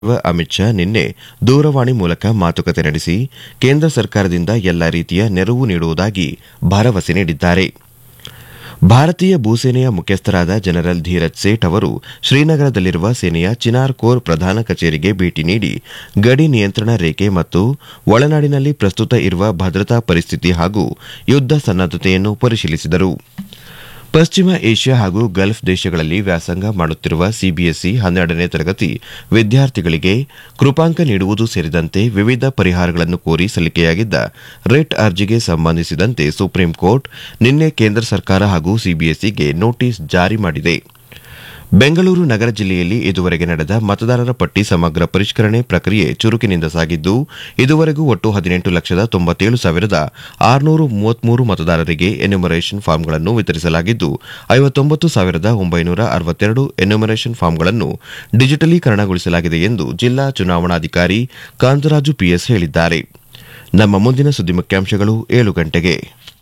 ಸಚಿವ ಅಮಿತ್ ಶಾ ನಿನ್ನೆ ದೂರವಾಣಿ ಮೂಲಕ ಮಾತುಕತೆ ನಡೆಸಿ ಕೇಂದ್ರ ಸರ್ಕಾರದಿಂದ ಎಲ್ಲ ರೀತಿಯ ನೆರವು ನೀಡುವುದಾಗಿ ಭರವಸೆ ನೀಡಿದ್ದಾರೆ ಭಾರತೀಯ ಭೂಸೇನೆಯ ಮುಖ್ಯಸ್ಥರಾದ ಜನರಲ್ ಧೀರಜ್ ಸೇಠ್ ಅವರು ಶ್ರೀನಗರದಲ್ಲಿರುವ ಸೇನೆಯ ಚಿನಾರ್ ಕೋರ್ ಪ್ರಧಾನ ಕಚೇರಿಗೆ ಭೇಟಿ ನೀಡಿ ಗಡಿ ನಿಯಂತ್ರಣ ರೇಖೆ ಮತ್ತು ಒಳನಾಡಿನಲ್ಲಿ ಪ್ರಸ್ತುತ ಇರುವ ಭದ್ರತಾ ಪರಿಸ್ಥಿತಿ ಹಾಗೂ ಯುದ್ದ ಸನ್ನದ್ದತೆಯನ್ನು ಪರಿಶೀಲಿಸಿದರು ಪಶ್ಚಿಮ ಏಷ್ಯಾ ಹಾಗೂ ಗಲ್ಫ್ ದೇಶಗಳಲ್ಲಿ ವ್ಯಾಸಂಗ ಮಾಡುತ್ತಿರುವ ಸಿಬಿಎಸ್ಇ ಹನ್ನೆರಡನೇ ತರಗತಿ ವಿದ್ಯಾರ್ಥಿಗಳಿಗೆ ಕೃಪಾಂಕ ನೀಡುವುದು ಸೇರಿದಂತೆ ವಿವಿಧ ಪರಿಹಾರಗಳನ್ನು ಕೋರಿ ಸಲ್ಲಿಕೆಯಾಗಿದ್ದ ರಿಟ್ ಅರ್ಜಿಗೆ ಸಂಬಂಧಿಸಿದಂತೆ ಸುಪ್ರೀಂ ಕೋರ್ಟ್ ನಿನ್ನೆ ಕೇಂದ್ರ ಸರ್ಕಾರ ಹಾಗೂ ಸಿಬಿಎಸ್ಇಗೆ ನೋಟಿಸ್ ಜಾರಿ ಮಾಡಿದೆ ಬೆಂಗಳೂರು ನಗರ ಜಿಲ್ಲೆಯಲ್ಲಿ ಇದುವರೆಗೆ ನಡೆದ ಮತದಾರರ ಪಟ್ಟಿ ಸಮಗ್ರ ಪರಿಷ್ಕರಣೆ ಪ್ರಕ್ರಿಯೆ ಚುರುಕಿನಿಂದ ಸಾಗಿದ್ದು ಇದುವರೆಗೂ ಒಟ್ಟು ಹದಿನೆಂಟು ಲಕ್ಷದ ತೊಂಬತ್ತೇಳು ಸಾವಿರದ ಆರುನೂರ ಮೂವತ್ಮೂರು ಮತದಾರರಿಗೆ ಎನ್ಯುಮರೇಷನ್ ಫಾರ್ಮ್ಗಳನ್ನು ವಿತರಿಸಲಾಗಿದ್ದು ಐವತ್ತೊಂಬತ್ತು ಸಾವಿರದ ಒಂಬೈನೂರ ಅರವತ್ತೆರಡು ಎನ್ಯುಮರೇಷನ್ ಫಾರ್ಮ್ಗಳನ್ನು ಡಿಜಿಟಲೀಕರಣಗೊಳಿಸಲಾಗಿದೆ ಎಂದು ಜಿಲ್ಲಾ ಚುನಾವಣಾಧಿಕಾರಿ ಕಾಂತರಾಜು ಪಿಎಸ್ ಹೇಳಿದ್ದಾರೆ ನಮ್ಮ ಮುಂದಿನ ಸುದ್ದಿ ಮುಖ್ಯಾಂಶಗಳು ಏಳು ಗಂಟೆಗೆ